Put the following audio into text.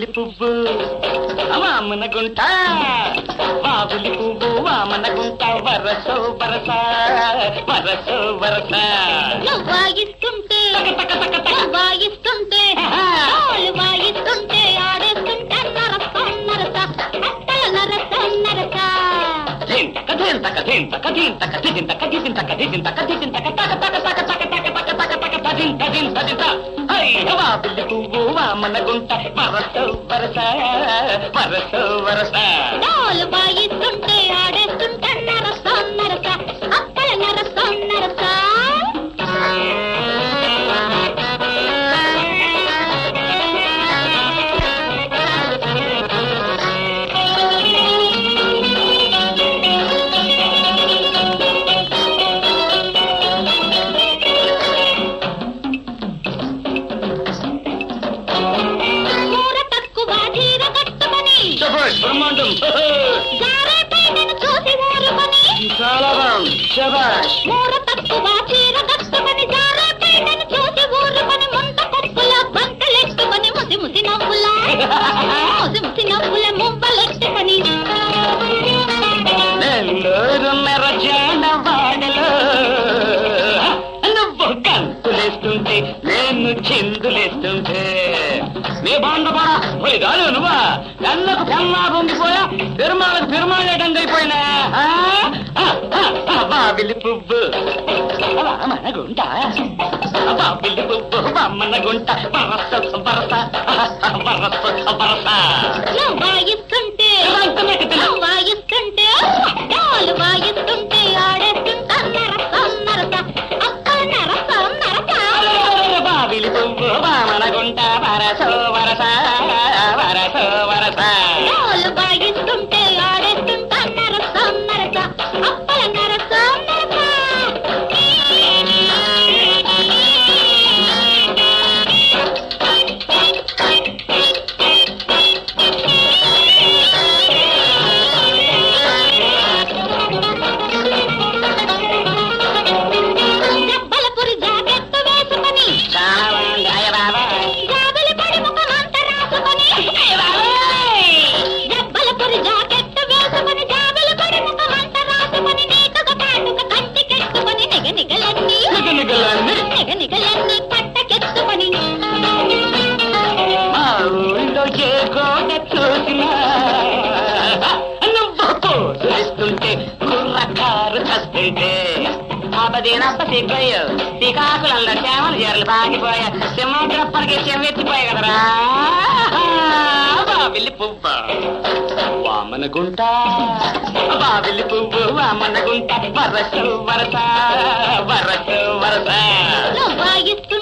పువ్వు వామన గుంట బాబులి పువ్వు వామన గుంట వరసో వరస వరసో వరస నువ్వు వాయిస్తుంటే నువ్వు వాయిస్తుంటే వాళ్ళు వాయిస్తుంటే ఆడేస్తుంటే నరస నరస అట్టల నరస నరస ధింతక ధింతక ధింతక ధింతక ధింతక ధింతక ధింతక ధింతక తక తక తక తక తక తక తక తక తదింత దింత దింత అయ్య బాబులి పువ్వు వామన గుంట వరసో వరస వరసో వరస వాళ్ళు వాయిస్తుంటే ఆడేస్తుంటే నరస నరస అట్టల నరస నరస కూర తక్కువ చీర కట్టుకొని శభాష్ బ్రహ్మాండం జారేపై నేను చూసి ఊరుకొని చాలా బాగుంది శభాష్ మూర తక్కువ చీర కట్టుకొని జారేపై నేను చూసి ఊరుకొని ముంత కొప్పుల బంకలెట్టుకొని ముసి ముసి నవ్వుల ముసి ముసి నవ్వుల మువ్వలెట్టుకొని నెల్లూరు మెరజాన వాడలో నువ్వు గంతులేస్తుంటే నేను చిందులేస్తుంటే నీ బాండపడా పోయి గాలు నువ్వా కళ్ళకు పెన్నా పొంగిపోయా తిరుమలకు తిరుమలేటం అయిపోయినా బాబిలి పువ్వు మన గుంట బాబిలి పువ్వు మన గుంట బరస బరస బరస బరస నువ్వు వాయిస్తుంటే నువ్వు వాయిస్తుంటే డాలు వాయిస్తుంటే ఆడేస్తుంటా నరస నరస అప్ప నరస నరస బావిలి పువ్వు వామన గుంట వరసో వరస వరసో వరస డాలు వాయిస్తుంటే ఆడేస్తుంటా నరస నరస అప్పల నరస దెబ్బలపురి జాకెట్ వేసుకొని చాలా బాగుంది అయ్య బాబాయ్ జాబిలి పడి ముఖమంత రాసుకొని దెబ్బలపురి జాకెట్ వేసుకొని జాబిలి పడి ముఖమంత రాసుకొని నీటుగా పాటుగా కంటికెట్టుకొని నిగనిగలన్నీ నిగనిగలన్నీ. నిగనిగలన్నీ పట్టకెత్తుకొని మా ఊళ్ళో ఏ గోడ చూసినా నువ్వు పోసులిస్తుంటే కుర్రకారు చస్తుంటే అబ్బదేనప్ప సిగ్గయ్యో శ్రీకాకుళంలో చేమలు జరలు బాగిపోయా సింహాద్రప్పటికి చెమ్మెత్తిపోయా కదరా బాబిల్లి పువ్వ వామన గుంట బాబిల్లి పువ్వు వామన గుంట వరసు వరస వరసు వరస నువ్వు వాయిస్తూ